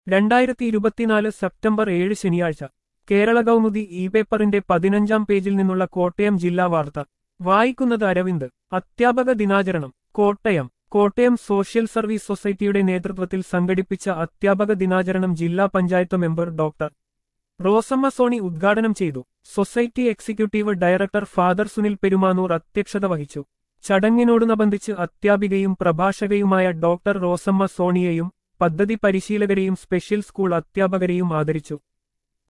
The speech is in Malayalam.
രണ്ടായിരത്തി ഇരുപത്തിനാല് സെപ്റ്റംബർ ഏഴ് ശനിയാഴ്ച കേരള കൗമുദി ഇ പേപ്പറിന്റെ പതിനഞ്ചാം പേജിൽ നിന്നുള്ള കോട്ടയം ജില്ലാ വാർത്ത വായിക്കുന്നത് അരവിന്ദ് അധ്യാപക ദിനാചരണം കോട്ടയം കോട്ടയം സോഷ്യൽ സർവീസ് സൊസൈറ്റിയുടെ നേതൃത്വത്തിൽ സംഘടിപ്പിച്ച അധ്യാപക ദിനാചരണം ജില്ലാ പഞ്ചായത്ത് മെമ്പർ ഡോക്ടർ റോസമ്മ സോണി ഉദ്ഘാടനം ചെയ്തു society executive director father Sunil Perumanoor അധ്യക്ഷത വഹിച്ചു ചടങ്ങിനോടനുബന്ധിച്ച് അധ്യാപികയും പ്രഭാഷകയുമായ ഡോക്ടർ റോസമ്മ സോണിയെയും പദ്ധതി പരിശീലകരെയും സ്പെഷ്യൽ സ്കൂൾ അധ്യാപകരെയും ആദരിച്ചു